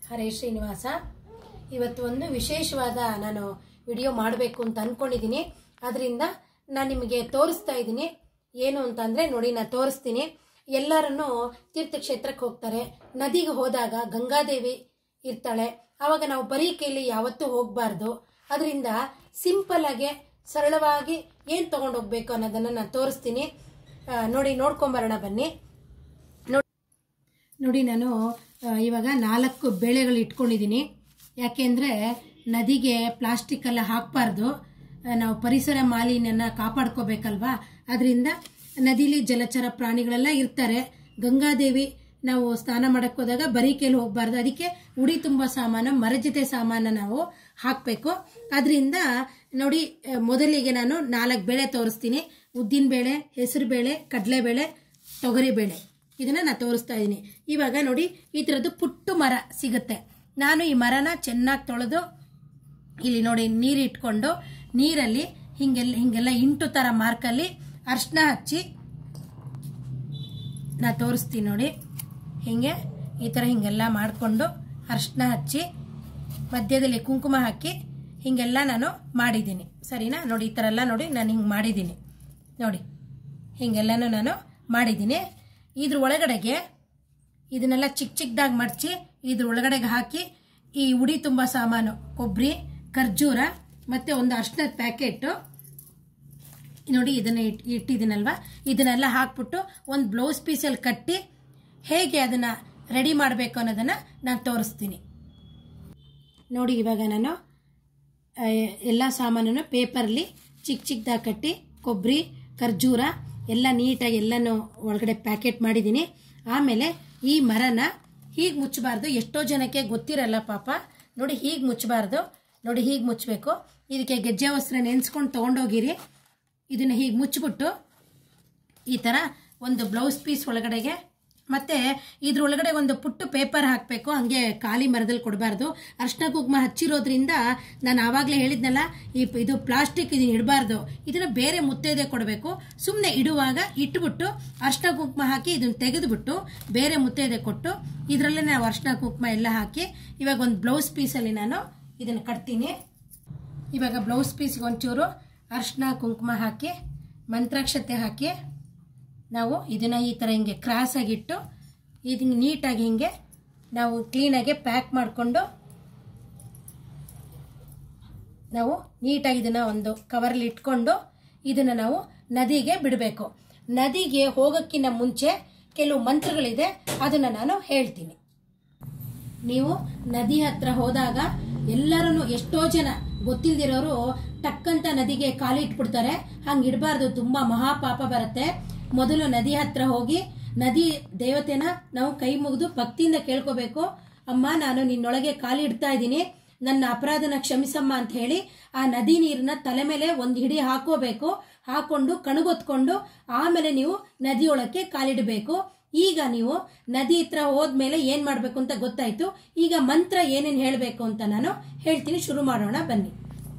ಹರೇ ಶ್ರೀನಿವಾಸ ಇವತ್ತು ಒಂದು ವಿಶೇಷವಾದ ನಾನು ವಿಡಿಯೋ ಮಾಡಬೇಕು ಅಂತ ಅನ್ಕೊಂಡಿದ್ದೀನಿ ಅದರಿಂದ ನಾನು ನಿಮಗೆ ತೋರಿಸ್ತಾ ಇದ್ದೀನಿ ಏನು ಅಂತಂದ್ರೆ ನೋಡಿ ನಾನು ತೋರಿಸ್ತೀನಿ ಎಲ್ಲರನ್ನು ತೀರ್ಥಕ್ಷೇತ್ರಕ್ಕೆ ಹೋಗ್ತಾರೆ ನದಿಗೆ ಹೋದಾಗ ಗಂಗಾದೇವಿ ಇರ್ತಾಳೆ ಆವಾಗ ನಾವು ಬರೀ ಕೈಲಿ ಯಾವತ್ತೂ ಹೋಗಬಾರ್ದು ಅದರಿಂದ ಸಿಂಪಲ್ ಆಗಿ ಸರಳವಾಗಿ ಏನು ತಗೊಂಡು ಹೋಗ್ಬೇಕು ಅನ್ನೋದನ್ನ ನಾನು ತೋರಿಸ್ತೀನಿ ಆ, ನೋಡಿ ನೋಡ್ಕೊಂಬರೋಣ ಬನ್ನಿ ನೋಡಿ ನಾನು ಆ, ಇವಾಗ ನಾಲ್ಕು ಬೇಳೆಗಳು ಇಟ್ಕೊಂಡಿದ್ದೀನಿ ಯಾಕೆಂದರೆ ನದಿಗೆ ಪ್ಲಾಸ್ಟಿಕ್ ಎಲ್ಲ ಹಾಕಬಾರ್ದು ನಾವು ಪರಿಸರ ಮಾಲಿನ್ಯನ ಕಾಪಾಡ್ಕೋಬೇಕಲ್ವಾ ಅದರಿಂದ ನದಿಲಿ ಜಲಚರ ಪ್ರಾಣಿಗಳೆಲ್ಲ ಇರ್ತಾರೆ ಗಂಗಾದೇವಿ ನಾವು ಸ್ನಾನ ಮಾಡಕ್ಕೆ ಹೋದಾಗ ಬರೀ ಕೈಲಿ ಹೋಗಬಾರ್ದು ಅದಕ್ಕೆ ಉಡಿ ತುಂಬ ಸಾಮಾನು ಮರ ಜೊತೆ ಸಾಮಾನು ನಾವು ಹಾಕಬೇಕು ಅದರಿಂದ ನೋಡಿ ಆ, ಮೊದಲಿಗೆ ನಾನು ನಾಲ್ಕು ಬೇಳೆ ತೋರಿಸ್ತೀನಿ ಉದ್ದಿನ ಬೇಳೆ ಹೆಸರು ಬೇಳೆ ಕಡಲೆಬೇಳೆ ತೊಗರಿಬೇಳೆ ಇದನ್ನ ನಾನು ತೋರಿಸ್ತಾ ಇದ್ದೀನಿ ಇವಾಗ ನೋಡಿ ಈ ಥರದ್ದು ಪುಟ್ಟು ಮರ ಸಿಗುತ್ತೆ ನಾನು ಈ ಮರನ ಚೆನ್ನಾಗಿ ತೊಳೆದು ಇಲ್ಲಿ ನೋಡಿ ನೀರು ಇಟ್ಕೊಂಡು ನೀರಲ್ಲಿ ಹಿಂಗೆಲ್ಲ ಹಿಂಗೆಲ್ಲ ಇಂಟು ಥರ ಮಾರ್ಕಲ್ಲಿ ಅರ್ಶಿನ ಹಚ್ಚಿ ನಾ ತೋರಿಸ್ತೀನಿ ನೋಡಿ ಹಿಂಗೆ ಈ ಥರ ಹಿಂಗೆಲ್ಲ ಮಾಡಿಕೊಂಡು ಅರ್ಶಿನ ಹಚ್ಚಿ ಮಧ್ಯದಲ್ಲಿ ಕುಂಕುಮ ಹಾಕಿ ಹಿಂಗೆಲ್ಲ ನಾನು ಮಾಡಿದ್ದೀನಿ ಸರಿನಾ ನೋಡಿ ಈ ಥರ ಎಲ್ಲ ನೋಡಿ ನಾನು ಹಿಂಗೆ ಮಾಡಿದ್ದೀನಿ ನೋಡಿ ಹಿಂಗೆಲ್ಲನೂ ನಾನು ಮಾಡಿದ್ದೀನಿ ಇದ್ರ ಒಳಗಡೆಗೆ ಇದನ್ನೆಲ್ಲ ಚಿಕ್ಕ ಚಿಕ್ಕದಾಗಿ ಮಡಚಿ ಇದ್ರ ಒಳಗಡೆಗೆ ಹಾಕಿ ಈ ಉಡಿ ತುಂಬ ಸಾಮಾನು ಕೊಬ್ಬರಿ ಖರ್ಜೂರ ಮತ್ತು ಒಂದು ಅರ್ಶಿನದ ಪ್ಯಾಕೆಟು ನೋಡಿ ಇದನ್ನ ಇಟ್ ಇಟ್ಟಿದ್ದೀನಲ್ವಾ ಇದನ್ನೆಲ್ಲ ಹಾಕ್ಬಿಟ್ಟು ಒಂದು ಬ್ಲೌಸ್ ಪೀಸಲ್ಲಿ ಕಟ್ಟಿ ಹೇಗೆ ಅದನ್ನು ರೆಡಿ ಮಾಡಬೇಕು ಅನ್ನೋದನ್ನು ನಾನು ತೋರಿಸ್ತೀನಿ ನೋಡಿ ಇವಾಗ ನಾನು ಆ, ಎಲ್ಲ ಸಾಮಾನನ್ನು ಪೇಪರ್ಲಿ ಚಿಕ್ಕ ಚಿಕ್ಕದಾಗಿ ಕಟ್ಟಿ ಕೊಬ್ಬರಿ ಖರ್ಜೂರ ಎಲ್ಲ ನೀಟಾಗಿ ಎಲ್ಲನೂ ಒಳಗಡೆ ಪ್ಯಾಕೆಟ್ ಮಾಡಿದ್ದೀನಿ ಆಮೇಲೆ ಈ ಮರನ ಹೀಗೆ ಮುಚ್ಚಬಾರ್ದು ಎಷ್ಟೋ ಜನಕ್ಕೆ ಗೊತ್ತಿರಲ್ಲ ಪಾಪ ನೋಡಿ ಹೀಗೆ ಮುಚ್ಚಬಾರ್ದು ನೋಡಿ ಹೀಗೆ ಮುಚ್ಚಬೇಕು ಇದಕ್ಕೆ ಗೆಜ್ಜೆ ವಸ್ತ್ರ ನೆನೆಸ್ಕೊಂಡು ತೊಗೊಂಡೋಗಿರಿ ಇದನ್ನು ಹೀಗೆ ಮುಚ್ಚಿಬಿಟ್ಟು ಈ ಥರ ಒಂದು ಬ್ಲೌಸ್ ಪೀಸ್ ಒಳಗಡೆಗೆ ಮತ್ತೆ ಇದ್ರ ಒಳಗಡೆ ಒಂದು ಪುಟ್ಟು ಪೇಪರ್ ಹಾಕಬೇಕು ಹಂಗೆ ಖಾಲಿ ಮರದಲ್ಲಿ ಕೊಡಬಾರ್ದು ಅರ್ಶಿನ ಕುಂಕುಮ ಹಚ್ಚಿರೋದ್ರಿಂದ ನಾನು ಆವಾಗಲೇ ಹೇಳಿದ್ನಲ್ಲ ಈ ಪ- ಇದು ಪ್ಲಾಸ್ಟಿಕ್ ಇದನ್ನ ಇಡಬಾರ್ದು ಇದನ್ನ ಬೇರೆ ಮುತ್ತೈದೆ ಕೊಡಬೇಕು ಸುಮ್ಮನೆ ಇಡುವಾಗ ಇಟ್ಬಿಟ್ಟು ಅರ್ಶಿನ ಕುಂಕುಮ ಹಾಕಿ ಇದನ್ನ ತೆಗೆದುಬಿಟ್ಟು ಬೇರೆ ಮುತ್ತೈದೆ ಕೊಟ್ಟು ಇದರಲ್ಲೇ ನಾವು ಅರ್ಶಿನ ಕುಂಕುಮ ಎಲ್ಲ ಹಾಕಿ ಇವಾಗ ಒಂದು ಬ್ಲೌಸ್ ಪೀಸಲ್ಲಿ ನಾನು ಇದನ್ನು ಕಟ್ತೀನಿ ಇವಾಗ ಬ್ಲೌಸ್ ಪೀಸ್ಗೆ ಒಂಚೂರು ಅರ್ಶಿನ ಕುಂಕುಮ ಹಾಕಿ ಮಂತ್ರಾಕ್ಷತೆ ಹಾಕಿ ನಾವು ಇದನ್ನು ಈ ಥರ ಹಿಂಗೆ ಕ್ರಾಸ್ ಆಗಿಟ್ಟು ಇದು ನೀಟಾಗಿ ಹಿಂಗೆ ನಾವು ಕ್ಲೀನಾಗಿ ಪ್ಯಾಕ್ ಮಾಡಿಕೊಂಡು ನಾವು ನೀಟಾಗಿ ಇದನ್ನು ಒಂದು ಕವರಲ್ಲಿ ಇಟ್ಕೊಂಡು ಇದನ್ನು ನಾವು ನದಿಗೆ ಬಿಡಬೇಕು ನದಿಗೆ ಹೋಗೋಕ್ಕಿಂತ ಮುಂಚೆ ಕೆಲವು ಮಂತ್ರಗಳಿದೆ ಅದನ್ನು ನಾನು ಹೇಳ್ತೀನಿ ನೀವು ನದಿ ಹತ್ರ ಹೋದಾಗ ಎಲ್ಲರೂ ಎಷ್ಟೋ ಜನ ಗೊತ್ತಿಲ್ದಿರೋರು ಟಕ್ಕಂತ ನದಿಗೆ ಕಾಲಿ ಇಟ್ಬಿಡ್ತಾರೆ ಹಂಗೆ ಇಡಬಾರ್ದು ತುಂಬಾ ಮಹಾಪಾಪ ಬರುತ್ತೆ ಮೊದಲು ನದಿ ಹತ್ರ ಹೋಗಿ ನದಿ ದೇವತೆನ ನಾವು ಕೈ ಮುಗಿದು ಭಕ್ತಿಯಿಂದ ಕೇಳ್ಕೋಬೇಕು ಅಮ್ಮ ನಾನು ನಿನ್ನೊಳಗೆ ಕಾಲಿ ಇಡ್ತಾ ಇದ್ದೀನಿ ನನ್ನ ಅಪರಾಧನ ಕ್ಷಮಿಸಮ್ಮ ಅಂತ ಹೇಳಿ ಆ ನದಿ ನೀರನ್ನ ತಲೆ ಮೇಲೆ ಒಂದು ಹಿಡಿ ಹಾಕೋಬೇಕು ಹಾಕೊಂಡು ಕಣಗೊತ್ಕೊಂಡು ಆಮೇಲೆ ನೀವು ನದಿಯೊಳಕ್ಕೆ ಕಾಲಿಡಬೇಕು ಈಗ ನೀವು ನದಿ ಹತ್ರ ಹೋದ್ಮೇಲೆ ಏನ್ ಮಾಡ್ಬೇಕು ಅಂತ ಗೊತ್ತಾಯ್ತು ಈಗ ಮಂತ್ರ ಏನೇನ್ ಹೇಳ್ಬೇಕು ಅಂತ ನಾನು ಹೇಳ್ತೀನಿ ಶುರು ಮಾಡೋಣ ಬನ್ನಿ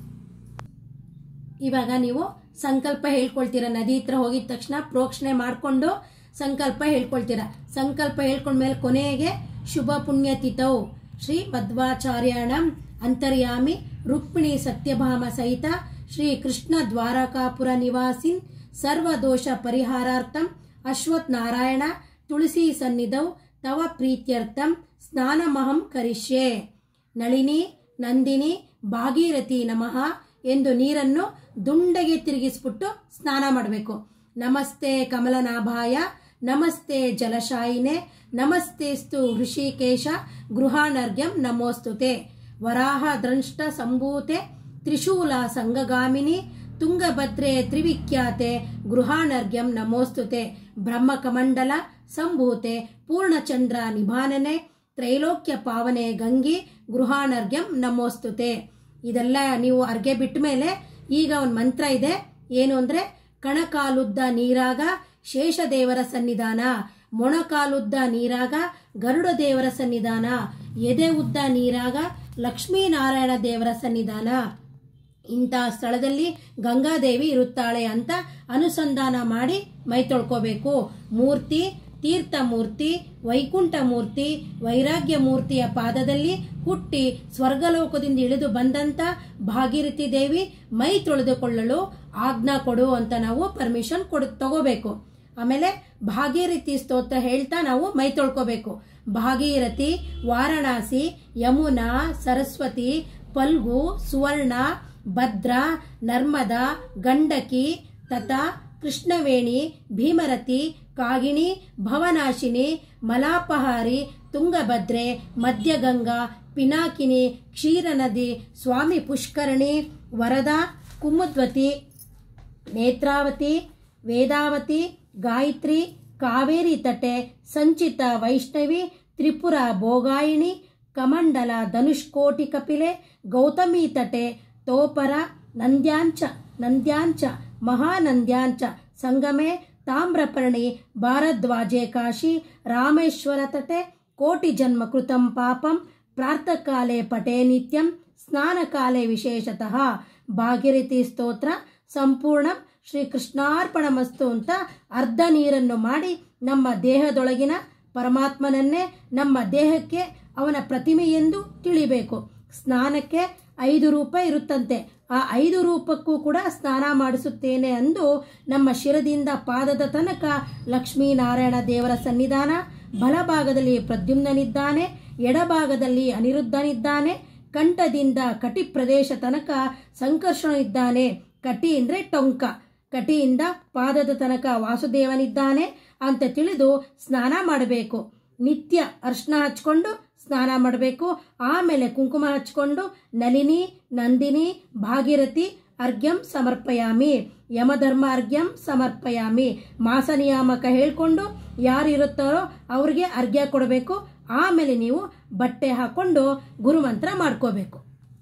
ಇವಾಗ ನೀವು ಸಂಕಲ್ಪ ಹೇಳ್ಕೊಳ್ತೀರಾ ನದಿ ಹತ್ರ ಹೋಗಿದ ತಕ್ಷಣ ಪ್ರೋಕ್ಷಣೆ ಮಾಡಿಕೊಂಡು ಸಂಕಲ್ಪ ಹೇಳ್ಕೊಳ್ತೀರಾ ಸಂಕಲ್ಪ ಹೇಳ್ಕೊಂಡ್ಮೇಲೆ ಕೊನೆಗೆ ಶುಭ ಪುಣ್ಯ ತಿಥೌ ಶ್ರೀ ಮಧ್ವಾಚಾರ್ಯಾಣಂ ಅಂತರ್ಯಾಮಿ ರುಕ್ಮಿಣಿ ಸತ್ಯಭಾಮ ಸಹಿತ ಶ್ರೀ ಕೃಷ್ಣ ದ್ವಾರಕಾಪುರ ನಿವಾಸಿನ್ ಸರ್ವದೋಷ ಪರಿಹಾರಾರ್ಥಂ ಅಶ್ವಥ್ ನಾರಾಯಣ ತುಳಸಿ ಸನ್ನಿಧೌ ತವ ಪ್ರೀತ್ಯರ್ಥಂ ಸ್ನಾನಮಹಂ ಕರಿಷ್ಯೆ ನಳಿನಿ ನಂದಿನಿ ಭಾಗೀರಥಿ ನಮಃ ಎಂದು ನೀರನ್ನು ದುಂಡಗೆ ತಿರುಗಿಸ್ಬಿಟ್ಟು ಸ್ನಾನ ಮಾಡಬೇಕು ನಮಸ್ತೆ ಕಮಲನಾಭಾಯ ನಮಸ್ತೆ ಜಲಶಾಯಿನೆ ನಮಸ್ತೆಸ್ತು ಋಷಿಕೇಶ ಗೃಹಾನರ್ಘ್ಯಂ ನಮೋಸ್ತುತೆ ವರಾಹ ದ್ರಂಷ್ಟ ಸಂಭೂತೆ ತ್ರಿಶೂಲ ಸಂಗಗಾಮಿನಿ ತುಂಗಭದ್ರೆ ತ್ರಿವಿಖ್ಯಾತೆ ಗೃಹಾನರ್ಘ್ಯಂ ನಮೋಸ್ತುತೆ ಬ್ರಹ್ಮಕಮಂಡಲ ಸಂಭೂತೆ ಪೂರ್ಣಚಂದ್ರ ನಿಭಾನನೆ ತ್ರೈಲೋಕ್ಯ ಪಾವನೆ ಗಂಗಿ ಗೃಹಾನರ್ಘ್ಯಂ ನಮೋಸ್ತುತೆ ಇದೆಲ್ಲ ನೀವು ಅರ್ಗೆ ಬಿಟ್ಟ ಮೇಲೆ ಈಗ ಒಂದು ಮಂತ್ರ ಇದೆ ಏನು ಅಂದ್ರೆ ಕಣಕಾಲುದ್ದ ನೀರಾಗ ಶೇಷದೇವರ ಸನ್ನಿಧಾನ ಮೊಣಕಾಲುದ್ದ ನೀರಾಗ ಗರುಡ ದೇವರ ಸನ್ನಿಧಾನ ಎದೆ ಉದ್ದ ನೀರಾಗ ಲಕ್ಷ್ಮೀನಾರಾಯಣ ದೇವರ ಸನ್ನಿಧಾನ ಇಂತಹ ಸ್ಥಳದಲ್ಲಿ ಗಂಗಾದೇವಿ ಇರುತ್ತಾಳೆ ಅಂತ ಅನುಸಂಧಾನ ಮಾಡಿ ಮೈ ತೊಳ್ಕೋಬೇಕು ಮೂರ್ತಿ ತೀರ್ಥಮೂರ್ತಿ ವೈಕುಂಠ ಮೂರ್ತಿ ವೈರಾಗ್ಯ ಮೂರ್ತಿಯ ಪಾದದಲ್ಲಿ ಹುಟ್ಟಿ ಸ್ವರ್ಗಲೋಕದಿಂದ ಇಳಿದು ಬಂದಂತ ಭಾಗೀರಥಿ ದೇವಿ ಮೈ ತೊಳೆದುಕೊಳ್ಳಲು ಆಜ್ಞಾ ಕೊಡು ಅಂತ ನಾವು ಪರ್ಮಿಷನ್ ಕೊಡು ತಗೋಬೇಕು ಆಮೇಲೆ ಭಾಗೀರಥಿ ಸ್ತೋತ್ರ ಹೇಳ್ತಾ ನಾವು ಮೈ ತೊಳ್ಕೋಬೇಕು ಭಾಗೀರಥಿ ವಾರಣಾಸಿ ಯಮುನಾ ಸರಸ್ವತಿ ಪಲ್ಗು ಸುವರ್ಣ ಭದ್ರ ನರ್ಮದಾ ಗಂಡಕಿ ತಥಾ ಕೃಷ್ಣವೇಣಿ ಭೀಮರತಿ ಕಾಗಿಣಿ ಭವನಾಶಿನಿ ಮಲಾಪಹಾರಿ ತುಂಗಭದ್ರೆ ಮಧ್ಯಗಂಗಾ ಪಿನಾಕಿನಿ ಕ್ಷೀರನದಿ ಸ್ವಾಮಿ ಪುಷ್ಕರಣಿ ವರದಾ ಕುಮುದ್ವತಿ ನೇತ್ರಾವತಿ ವೇದಾವತಿ ಗಾಯತ್ರಿ ಕಾವೇರಿ ತಟೆ ಸಂಚಿತ ವೈಷ್ಣವಿ ತ್ರಿಪುರ ಭೋಗಾಯಿಣಿ ಕಮಂಡಲ ಧನುಷ್ಕೋಟಿ ಕಪಿಲೆ ಗೌತಮಿ ತಟೆ ತೋಪರ ನಂದ್ಯಾಂಚ ನಂದ್ಯಾಂಚ ಮಹಾನಂದ್ಯಾಂಚ ಸಂಗಮೆ ತಾಮ್ರಪರ್ಣಿ ಭಾರದ್ವಾಜೆ ಕಾಶಿ ರಾಮೇಶ್ವರ ತಟೆ ಕೋಟಿ ಜನ್ಮ ಕೃತಂ ಪಾಪಂ ಪ್ರಾತಃಕಾಲೆ ಪಟೆ ನಿತ್ಯಂ ಸ್ನಾನಕಾಲೆ ವಿಶೇಷತಃ ಭಾಗೀರಥಿ ಸ್ತೋತ್ರ ಸಂಪೂರ್ಣ ಶ್ರೀ ಕೃಷ್ಣಾರ್ಪಣಮಸ್ತು ಅಂತ ಅರ್ಧ ನೀರನ್ನು ಮಾಡಿ ನಮ್ಮ ದೇಹದೊಳಗಿನ ಪರಮಾತ್ಮನನ್ನೇ ನಮ್ಮ ದೇಹಕ್ಕೆ ಅವನ ಪ್ರತಿಮೆ ಎಂದು ತಿಳಿಬೇಕು ಸ್ನಾನಕ್ಕೆ ಐದು ರೂಪಾಯಿ ಇರುತ್ತಂತೆ ಆ ಐದು ರೂಪಕ್ಕೂ ಕೂಡ ಸ್ನಾನ ಮಾಡಿಸುತ್ತೇನೆ ಅಂದು ನಮ್ಮ ಶಿರದಿಂದ ಪಾದದ ತನಕ ಲಕ್ಷ್ಮೀನಾರಾಯಣ ದೇವರ ಸನ್ನಿಧಾನ ಬಲಭಾಗದಲ್ಲಿ ಪ್ರದ್ಯುಮ್ನನಿದ್ದಾನೆ ಎಡಭಾಗದಲ್ಲಿ ಅನಿರುದ್ಧನಿದ್ದಾನೆ ಕಂಠದಿಂದ ಕಟಿ ಪ್ರದೇಶ ತನಕ ಸಂಕರ್ಷಣನಿದ್ದಾನೆ ಕಟಿ ಅಂದರೆ ಟೊಂಕ ಕಟಿಯಿಂದ ಪಾದದ ತನಕ ವಾಸುದೇವನಿದ್ದಾನೆ ಅಂತ ತಿಳಿದು ಸ್ನಾನ ಮಾಡಬೇಕು ನಿತ್ಯ ಅರ್ಶನ ಹಚ್ಕೊಂಡು ಸ್ನಾನ ಮಾಡಬೇಕು ಆಮೇಲೆ ಕುಂಕುಮ ಹಚ್ಕೊಂಡು ನಲಿನಿ ನಂದಿನಿ ಭಾಗೀರಥಿ ಅರ್ಘ್ಯಂ ಸಮರ್ಪಯಾಮಿ ಯಮಧರ್ಮ ಅರ್ಘ್ಯಂ ಸಮರ್ಪಯಾಮಿ ಮಾಸ ನಿಯಾಮಕ ಹೇಳ್ಕೊಂಡು ಯಾರು ಇರುತ್ತಾರೋ ಅವ್ರಿಗೆ ಅರ್ಘ್ಯ ಕೊಡಬೇಕು ಆಮೇಲೆ ನೀವು ಬಟ್ಟೆ ಹಾಕೊಂಡು ಗುರುಮಂತ್ರ ಮಾಡ್ಕೋಬೇಕು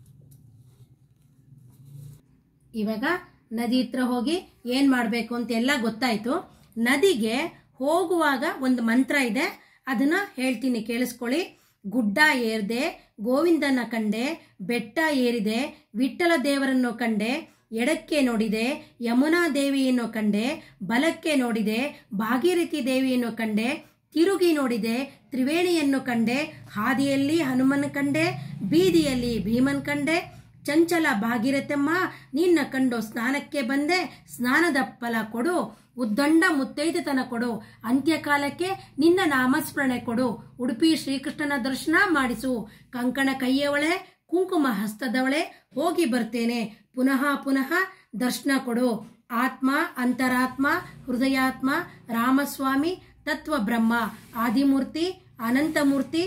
ಇವಾಗ ನದಿ ಹತ್ರ ಹೋಗಿ ಏನ್ ಮಾಡಬೇಕು ಅಂತ ಎಲ್ಲ ಗೊತ್ತಾಯ್ತು ನದಿಗೆ ಹೋಗುವಾಗ ಒಂದು ಮಂತ್ರ ಇದೆ ಅದನ್ನ ಹೇಳ್ತೀನಿ ಕೇಳಿಸ್ಕೊಳ್ಳಿ ಗುಡ್ಡ ಏರ್ದೆ ಗೋವಿಂದನ ಕಂಡೆ ಬೆಟ್ಟ ಏರಿದೆ ವಿಠ್ಠಲ ದೇವರನ್ನು ಕಂಡೆ ಎಡಕ್ಕೆ ನೋಡಿದೆ ಯಮುನಾ ದೇವಿಯನ್ನು ಕಂಡೆ ಬಲಕ್ಕೆ ನೋಡಿದೆ ಭಾಗೀರಥಿ ದೇವಿಯನ್ನು ಕಂಡೆ ತಿರುಗಿ ನೋಡಿದೆ ತ್ರಿವೇಣಿಯನ್ನು ಕಂಡೆ ಹಾದಿಯಲ್ಲಿ ಹನುಮನ್ ಕಂಡೆ ಬೀದಿಯಲ್ಲಿ ಭೀಮನ್ ಕಂಡೆ ಚಂಚಲ ಭಾಗೀರಥಮ್ಮ ನಿನ್ನ ಕಂಡು ಸ್ನಾನಕ್ಕೆ ಬಂದೆ ಸ್ನಾನದ ಫಲ ಕೊಡು ಉದ್ದಂಡ ಮುತ್ತೈದತನ ಕೊಡು ಅಂತ್ಯಕಾಲಕ್ಕೆ ನಿನ್ನ ನಾಮಸ್ಮರಣೆ ಕೊಡು ಉಡುಪಿ ಶ್ರೀಕೃಷ್ಣನ ದರ್ಶನ ಮಾಡಿಸು ಕಂಕಣ ಕೈಯವಳೆ ಕುಂಕುಮ ಹಸ್ತದವಳೆ ಹೋಗಿ ಬರ್ತೇನೆ ಪುನಃ ಪುನಃ ದರ್ಶನ ಕೊಡು ಆತ್ಮ ಅಂತರಾತ್ಮ ಹೃದಯಾತ್ಮ ರಾಮಸ್ವಾಮಿ ತತ್ವ ಬ್ರಹ್ಮ ಆದಿಮೂರ್ತಿ ಅನಂತಮೂರ್ತಿ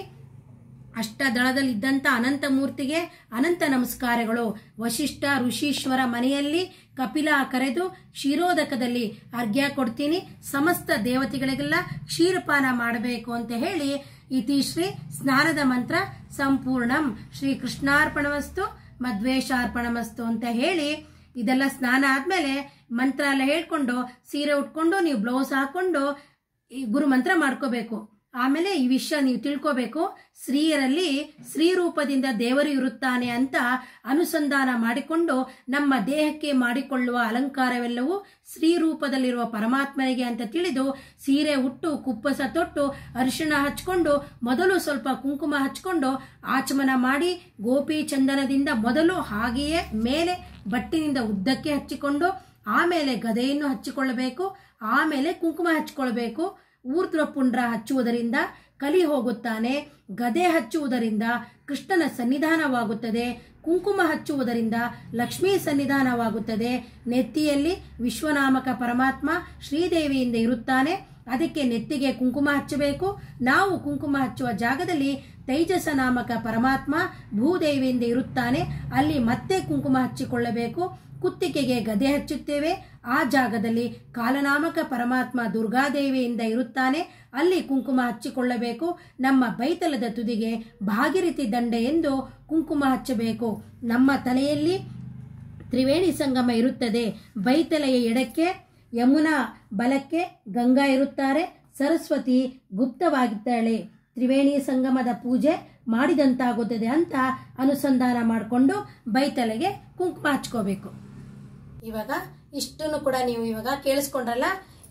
ಅಷ್ಟದಳದಲ್ಲಿದ್ದಂಥ ಅನಂತ ಮೂರ್ತಿಗೆ ಅನಂತ ನಮಸ್ಕಾರಗಳು ವಶಿಷ್ಠ ಋಷೀಶ್ವರ ಮನೆಯಲ್ಲಿ ಕಪಿಲ ಕರೆದು ಕ್ಷೀರೋದಕದಲ್ಲಿ ಅರ್ಘ್ಯ ಕೊಡ್ತೀನಿ ಸಮಸ್ತ ದೇವತೆಗಳಿಗೆಲ್ಲ ಕ್ಷೀರಪಾನ ಮಾಡಬೇಕು ಅಂತ ಹೇಳಿ ಇತಿಶ್ರೀ ಸ್ನಾನದ ಮಂತ್ರ ಸಂಪೂರ್ಣಂ ಶ್ರೀ ಕೃಷ್ಣಾರ್ಪಣಮಸ್ತು ಮದ್ವೇಷಾರ್ಪಣಮಸ್ತು ಅಂತ ಹೇಳಿ ಇದೆಲ್ಲ ಸ್ನಾನ ಆದ್ಮೇಲೆ ಮಂತ್ರ ಎಲ್ಲ ಹೇಳ್ಕೊಂಡು ಸೀರೆ ಉಟ್ಕೊಂಡು ನೀವು ಬ್ಲೌಸ್ ಹಾಕೊಂಡು ಈ ಗುರು ಮಂತ್ರ ಮಾಡ್ಕೋಬೇಕು ಆಮೇಲೆ ಈ ವಿಷಯ ನೀವು ತಿಳ್ಕೋಬೇಕು ಸ್ತ್ರೀಯರಲ್ಲಿ ಸ್ತ್ರೀ ರೂಪದಿಂದ ದೇವರು ಇರುತ್ತಾನೆ ಅಂತ ಅನುಸಂಧಾನ ಮಾಡಿಕೊಂಡು ನಮ್ಮ ದೇಹಕ್ಕೆ ಮಾಡಿಕೊಳ್ಳುವ ಅಲಂಕಾರವೆಲ್ಲವೂ ಸ್ತ್ರೀ ರೂಪದಲ್ಲಿರುವ ಪರಮಾತ್ಮನಿಗೆ ಅಂತ ತಿಳಿದು ಸೀರೆ ಉಟ್ಟು ಕುಪ್ಪಸ ತೊಟ್ಟು ಅರಿಶಿಣ ಹಚ್ಕೊಂಡು ಮೊದಲು ಸ್ವಲ್ಪ ಕುಂಕುಮ ಹಚ್ಕೊಂಡು ಆಚಮನ ಮಾಡಿ ಗೋಪಿ ಚಂದನದಿಂದ ಮೊದಲು ಹಾಗೆಯೇ ಮೇಲೆ ಬಟ್ಟಿನಿಂದ ಉದ್ದಕ್ಕೆ ಹಚ್ಚಿಕೊಂಡು ಆಮೇಲೆ ಗದೆಯನ್ನು ಹಚ್ಚಿಕೊಳ್ಳಬೇಕು ಆಮೇಲೆ ಕುಂಕುಮ ಹಚ್ಕೊಳ್ಬೇಕು ಊರ್ಧ್ವ ಪುಂಡ್ರ ಹಚ್ಚುವುದರಿಂದ ಕಲಿ ಹೋಗುತ್ತಾನೆ ಗದೆ ಹಚ್ಚುವುದರಿಂದ ಕೃಷ್ಣನ ಸನ್ನಿಧಾನವಾಗುತ್ತದೆ ಕುಂಕುಮ ಹಚ್ಚುವುದರಿಂದ ಲಕ್ಷ್ಮೀ ಸನ್ನಿಧಾನವಾಗುತ್ತದೆ ನೆತ್ತಿಯಲ್ಲಿ ವಿಶ್ವನಾಮಕ ಪರಮಾತ್ಮ ಶ್ರೀದೇವಿಯಿಂದ ಇರುತ್ತಾನೆ ಅದಕ್ಕೆ ನೆತ್ತಿಗೆ ಕುಂಕುಮ ಹಚ್ಚಬೇಕು ನಾವು ಕುಂಕುಮ ಹಚ್ಚುವ ಜಾಗದಲ್ಲಿ ತೈಜಸ ನಾಮಕ ಪರಮಾತ್ಮ ಭೂದೇವಿಯಿಂದ ಇರುತ್ತಾನೆ ಅಲ್ಲಿ ಮತ್ತೆ ಕುಂಕುಮ ಹಚ್ಚಿಕೊಳ್ಳಬೇಕು ಕುತ್ತಿಗೆಗೆ ಗದೆ ಹಚ್ಚುತ್ತೇವೆ ಆ ಜಾಗದಲ್ಲಿ ಕಾಲನಾಮಕ ಪರಮಾತ್ಮ ದುರ್ಗಾದೇವಿಯಿಂದ ಇರುತ್ತಾನೆ ಅಲ್ಲಿ ಕುಂಕುಮ ಹಚ್ಚಿಕೊಳ್ಳಬೇಕು ನಮ್ಮ ಬೈತಲದ ತುದಿಗೆ ಭಾಗಿರಥಿ ದಂಡೆ ಎಂದು ಕುಂಕುಮ ಹಚ್ಚಬೇಕು ನಮ್ಮ ತಲೆಯಲ್ಲಿ ತ್ರಿವೇಣಿ ಸಂಗಮ ಇರುತ್ತದೆ ಬೈತಲೆಯ ಎಡಕ್ಕೆ ಯಮುನಾ ಬಲಕ್ಕೆ ಗಂಗಾ ಇರುತ್ತಾರೆ ಸರಸ್ವತಿ ಗುಪ್ತವಾಗಿದ್ದಾಳೆ ತ್ರಿವೇಣಿ ಸಂಗಮದ ಪೂಜೆ ಮಾಡಿದಂತಾಗುತ್ತದೆ ಅಂತ ಅನುಸಂಧಾನ ಮಾಡಿಕೊಂಡು ಬೈತಲೆಗೆ ಕುಂಕುಮ ಹಚ್ಕೋಬೇಕು ಇವಾಗ ಇಷ್ಟನ್ನು ಕೂಡ ನೀವು ಇವಾಗ ಕೇಳಿಸ್ಕೊಂಡ್ರಲ್ಲ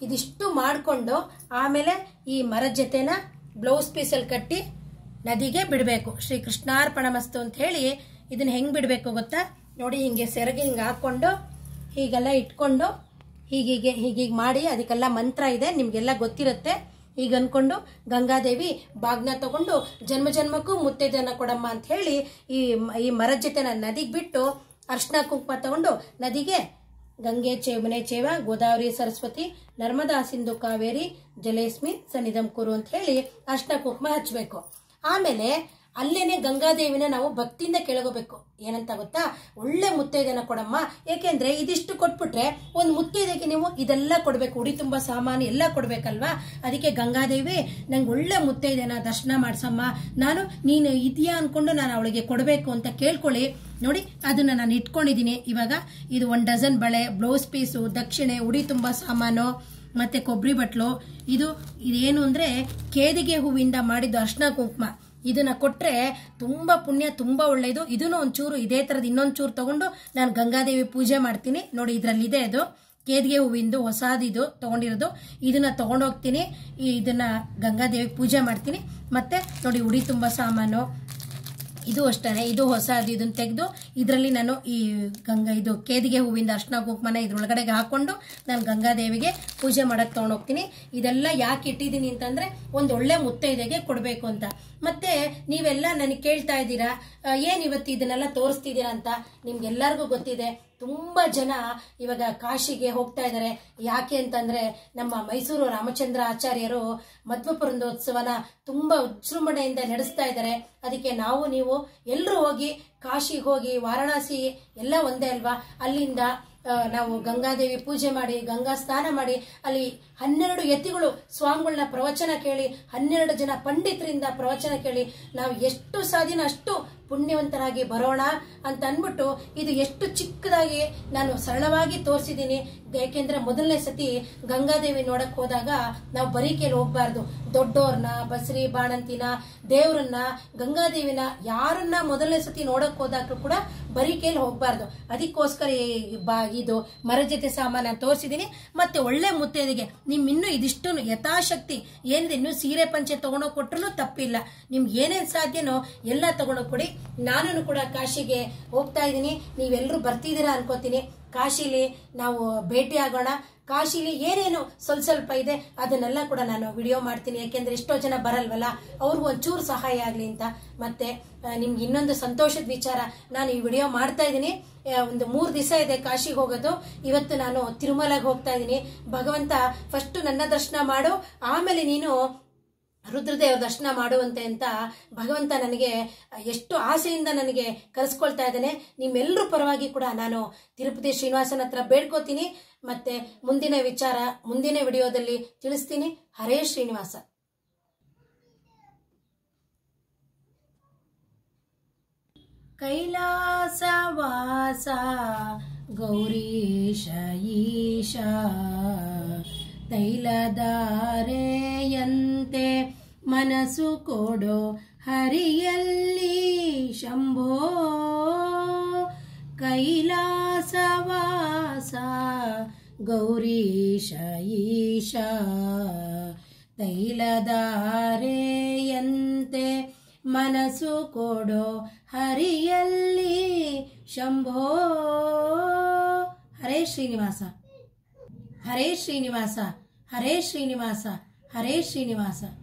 ಇದಿಷ್ಟು ಮಾಡಿಕೊಂಡು ಆಮೇಲೆ ಈ ಮರದ ಜೊತೆನ ಬ್ಲೌಸ್ ಪೀಸಲ್ಲಿ ಕಟ್ಟಿ ನದಿಗೆ ಬಿಡಬೇಕು ಶ್ರೀ ಕೃಷ್ಣಾರ್ಪಣಮಸ್ತು ಅಂತ ಹೇಳಿ ಇದನ್ನ ಹೆಂಗೆ ಬಿಡಬೇಕು ಗೊತ್ತಾ ನೋಡಿ ಹಿಂಗೆ ಸೆರಗಿ ಹಿಂಗೆ ಹಾಕ್ಕೊಂಡು ಹೀಗೆಲ್ಲ ಇಟ್ಕೊಂಡು ಹೀಗೀಗೆ ಹೀಗೀಗೆ ಮಾಡಿ ಅದಕ್ಕೆಲ್ಲ ಮಂತ್ರ ಇದೆ ನಿಮಗೆಲ್ಲ ಗೊತ್ತಿರುತ್ತೆ ಈಗ ಅನ್ಕೊಂಡು ಗಂಗಾದೇವಿ ಬಾಗ್ನ ತಗೊಂಡು ಜನ್ಮ ಜನ್ಮಕ್ಕೂ ಮುತ್ತೈದೆನ ಕೊಡಮ್ಮ ಅಂತ ಹೇಳಿ ಈ ಈ ಮರದ ಜೊತೆ ನಾನು ನದಿಗೆ ಬಿಟ್ಟು ಅರ್ಶಿನ ಕುಂಕುಮ ತಗೊಂಡು ನದಿಗೆ ಗಂಗೆ ಚೇವನೆ ಚೇವ ಗೋದಾವರಿ ಸರಸ್ವತಿ ನರ್ಮದಾ ಸಿಂಧು ಕಾವೇರಿ ಜಲೇಸ್ಮಿ ಸನ್ನಿಧಂ ಕುರು ಅಂತ ಹೇಳಿ ಅರ್ಶಿನ ಕುಂಕುಮ ಹಚ್ಚಬೇಕು ಆಮೇಲೆ ಅಲ್ಲೇನೆ ಗಂಗಾದೇವಿನ ನಾವು ಭಕ್ತಿಯಿಂದ ಕೆಳಗೋಬೇಕು ಏನಂತ ಗೊತ್ತಾ ಒಳ್ಳೆ ಮುತ್ತೈದೆನ ಕೊಡಮ್ಮ ಏಕೆಂದ್ರೆ ಇದಿಷ್ಟು ಕೊಟ್ಬಿಟ್ರೆ ಒಂದು ಮುತ್ತೈದೆಗೆ ನೀವು ಇದೆಲ್ಲ ಕೊಡ್ಬೇಕು ಉಡಿ ತುಂಬ ಸಾಮಾನು ಎಲ್ಲ ಕೊಡ್ಬೇಕಲ್ವಾ ಅದಕ್ಕೆ ಗಂಗಾದೇವಿ ನಂಗೆ ಒಳ್ಳೆ ಮುತ್ತೈದೆನ ದರ್ಶನ ಮಾಡ್ಸಮ್ಮ ನಾನು ನೀನು ಇದೆಯಾ ಅನ್ಕೊಂಡು ನಾನು ಅವಳಿಗೆ ಕೊಡಬೇಕು ಅಂತ ಕೇಳ್ಕೊಳ್ಳಿ ನೋಡಿ ಅದನ್ನ ನಾನು ಇಟ್ಕೊಂಡಿದ್ದೀನಿ ಇವಾಗ ಇದು ಒಂದು ಡಜನ್ ಬಳೆ ಬ್ಲೌಸ್ ಪೀಸು ದಕ್ಷಿಣೆ ಉಡಿ ತುಂಬ ಸಾಮಾನು ಮತ್ತೆ ಕೊಬ್ಬರಿ ಬಟ್ಲು ಇದು ಇದೇನು ಅಂದ್ರೆ ಕೇದಿಗೆ ಹೂವಿಂದ ಮಾಡಿದ್ದು ಅರ್ಶಿನ ಕುಂಕುಮ ಇದನ್ನ ಕೊಟ್ರೆ ತುಂಬಾ ಪುಣ್ಯ ತುಂಬಾ ಒಳ್ಳೇದು ಇದನ್ನು ಒಂಚೂರು ಇದೇ ತರದ್ ಇನ್ನೊಂದ್ ಚೂರು ತಗೊಂಡು ನಾನು ಗಂಗಾದೇವಿ ಪೂಜೆ ಮಾಡ್ತೀನಿ ನೋಡಿ ಇದ್ರಲ್ಲಿ ಇದೆ ಅದು ಕೇದಿಗೆ ಹೂವಿಂದು ಹೊಸದಿದು ತಗೊಂಡಿರೋದು ಇದನ್ನ ತಗೊಂಡೋಗ್ತೀನಿ ಈ ಇದನ್ನ ಗಂಗಾದೇವಿ ಪೂಜೆ ಮಾಡ್ತೀನಿ ಮತ್ತೆ ನೋಡಿ ಉಡಿ ತುಂಬ ಸಾಮಾನು ಇದು ಅಷ್ಟೇ ಇದು ಹೊಸದು ಇದನ್ನ ತೆಗೆದು ಇದರಲ್ಲಿ ನಾನು ಈ ಗಂಗಾ ಇದು ಕೇದಿಗೆ ಹೂವಿಂದ ಅರ್ಶಿನ ಕುಂಕುಮನ ಇದ್ರೊಳಗಡೆಗೆ ಹಾಕೊಂಡು ನಾನು ಗಂಗಾದೇವಿಗೆ ಪೂಜೆ ಮಾಡಕ್ ತಗೊಂಡೋಗ್ತೀನಿ ಇದೆಲ್ಲ ಯಾಕೆ ಇಟ್ಟಿದ್ದೀನಿ ಅಂತಂದ್ರೆ ಒಂದು ಒಳ್ಳೆ ಮುತ್ತೈದೆಗೆ ಕೊಡಬೇಕು ಅಂತ ಮತ್ತೆ ನೀವೆಲ್ಲ ನನಗೆ ಕೇಳ್ತಾ ಇದ್ದೀರಾ ಆ, ಏನ್ ಇವತ್ತು ಇದನ್ನೆಲ್ಲ ತೋರಿಸ್ತಿದ್ದೀರಾ ಅಂತ ನಿಮ್ಗೆಲ್ಲರಿಗೂ ಗೊತ್ತಿದೆ ತುಂಬಾ ಜನ ಇವಾಗ ಕಾಶಿಗೆ ಹೋಗ್ತಾ ಇದ್ದಾರೆ ಯಾಕೆ ಅಂತಂದ್ರೆ ನಮ್ಮ ಮೈಸೂರು ರಾಮಚಂದ್ರ ಆಚಾರ್ಯರು ಮಧ್ವಪುರಂದೋತ್ಸವನ ತುಂಬಾ ವಿಜೃಂಭಣೆಯಿಂದ ನಡೆಸ್ತಾ ಇದ್ದಾರೆ ಅದಕ್ಕೆ ನಾವು ನೀವು ಎಲ್ಲರೂ ಹೋಗಿ ಕಾಶಿಗೆ ಹೋಗಿ ವಾರಣಾಸಿ ಎಲ್ಲ ಒಂದೇ ಅಲ್ವಾ ಅಲ್ಲಿಂದ ಆ, ನಾವು ಗಂಗಾದೇವಿ ಪೂಜೆ ಮಾಡಿ ಗಂಗಾ ಸ್ನಾನ ಮಾಡಿ ಅಲ್ಲಿ ಹನ್ನೆರಡು ಯತಿಗಳು ಸ್ವಾಮಿಗಳನ್ನ ಪ್ರವಚನ ಕೇಳಿ ಹನ್ನೆರಡು ಜನ ಪಂಡಿತರಿಂದ ಪ್ರವಚನ ಕೇಳಿ ನಾವು ಎಷ್ಟು ಸಾಧ್ಯನ ಅಷ್ಟು ಪುಣ್ಯವಂತರಾಗಿ ಬರೋಣ ಅಂತ ಅಂದ್ಬಿಟ್ಟು ಇದು ಎಷ್ಟು ಚಿಕ್ಕದಾಗಿ ನಾನು ಸರಳವಾಗಿ ತೋರಿಸಿದ್ದೀನಿ ಯಾಕೆಂದ್ರೆ ಮೊದಲನೇ ಸತಿ ಗಂಗಾದೇವಿ ನೋಡಕ್ ಹೋದಾಗ ನಾವು ಬರೀ ಕೇಳಿ ಹೋಗ್ಬಾರ್ದು ದೊಡ್ಡೋರ್ನ ಬಸರಿ ಬಾಣಂತಿನ ದೇವ್ರನ್ನ ಗಂಗಾದೇವಿನ ಯಾರನ್ನ ಮೊದಲನೇ ಸತಿ ನೋಡಕ್ ಹೋದಾಗ್ಲೂ ಕೂಡ ಬರೀ ಕೇಳಿ ಹೋಗ್ಬಾರ್ದು ಅದಕ್ಕೋಸ್ಕರ ಈ ಬಾ ಇದು ಮರ ಜೊತೆ ಸಾಮಾನ ತೋರಿಸಿದೀನಿ ಮತ್ತೆ ಒಳ್ಳೆ ಮುತ್ತೈದೆಗೆ ನಿಮ್ ಇನ್ನೂ ಇದಿಷ್ಟು ಯಥಾಶಕ್ತಿ ಏನಿದೆ ಇನ್ನು ಸೀರೆ ಪಂಚೆ ತಗೊಂಡೋಗ್ ಕೊಟ್ರು ತಪ್ಪಿಲ್ಲ ನಿಮ್ಗೆ ಏನೇನ್ ಸಾಧ್ಯನೋ ಎಲ್ಲ ತಗೊಂಡೋಗ್ ಕೊಡಿ ನಾನು ಕೂಡ ಕಾಶಿಗೆ ಹೋಗ್ತಾ ಇದ್ದೀನಿ ನೀವೆಲ್ಲರೂ ಬರ್ತಿದ್ದೀರಾ ಅನ್ಕೋತೀನಿ ಕಾಶಿಲಿ ನಾವು ಭೇಟಿ ಆಗೋಣ ಕಾಶಿಲಿ ಏನೇನು ಸ್ವಲ್ಪ ಸ್ವಲ್ಪ ಇದೆ ಅದನ್ನೆಲ್ಲ ಕೂಡ ನಾನು ವಿಡಿಯೋ ಮಾಡ್ತೀನಿ ಯಾಕೆಂದ್ರೆ ಎಷ್ಟೋ ಜನ ಬರಲ್ವಲ್ಲ ಅವ್ರಿಗೂ ಒಂಚೂರು ಸಹಾಯ ಆಗಲಿ ಅಂತ ಮತ್ತೆ ಆ, ನಿಮ್ಗೆ ಇನ್ನೊಂದು ಸಂತೋಷದ ವಿಚಾರ ನಾನು ಈ ವಿಡಿಯೋ ಮಾಡ್ತಾ ಇದ್ದೀನಿ ಆ, ಒಂದು ಮೂರು ದಿವಸ ಇದೆ ಕಾಶಿಗೆ ಹೋಗೋದು ಇವತ್ತು ನಾನು ತಿರುಮಲಗೆ ಹೋಗ್ತಾ ಇದ್ದೀನಿ ಭಗವಂತ ಫಸ್ಟ್ ನನ್ನ ದರ್ಶನ ಮಾಡು ಆಮೇಲೆ ನೀನು ರುದ್ರದೇವ ದರ್ಶನ ಮಾಡುವಂತೆ ಅಂತ ಭಗವಂತ ನನಗೆ ಎಷ್ಟು ಆಸೆಯಿಂದ ನನಗೆ ಕರೆಸ್ಕೊಳ್ತಾ ಇದ್ದಾನೆ ನಿಮ್ಮೆಲ್ಲರ ಪರವಾಗಿ ಕೂಡ ನಾನು ತಿರುಪತಿ ಶ್ರೀನಿವಾಸನ ಹತ್ರ ಬೇಡ್ಕೋತೀನಿ ಮತ್ತೆ ಮುಂದಿನ ವಿಚಾರ ಮುಂದಿನ ವಿಡಿಯೋದಲ್ಲಿ ತಿಳಿಸ್ತೀನಿ ಹರೇ ಶ್ರೀನಿವಾಸ ಕೈಲಾಸವಾಸ ಗೌರೀಶ ಈಶ ತೈಲಧಾರೆಯಂತೆ ಮನಸ್ಸು ಕೊಡೋ ಹರಿಯಲ್ಲಿ ಶಂಭೋ ಕೈಲಾಸವಾಸ ಗೌರೀಶ ಈಶ ತೈಲಧಾರೆಯಂತೆ ಮನಸ್ಸು ಕೊಡೋ ಹರಿಯಲ್ಲಿ ಶಂಭೋ ಹರೇ ಶ್ರೀನಿವಾಸ ಹರೇ ಶ್ರೀನಿವಾಸ ಹರೇ ಶ್ರೀನಿವಾಸ ಹರೇ ಶ್ರೀನಿವಾಸ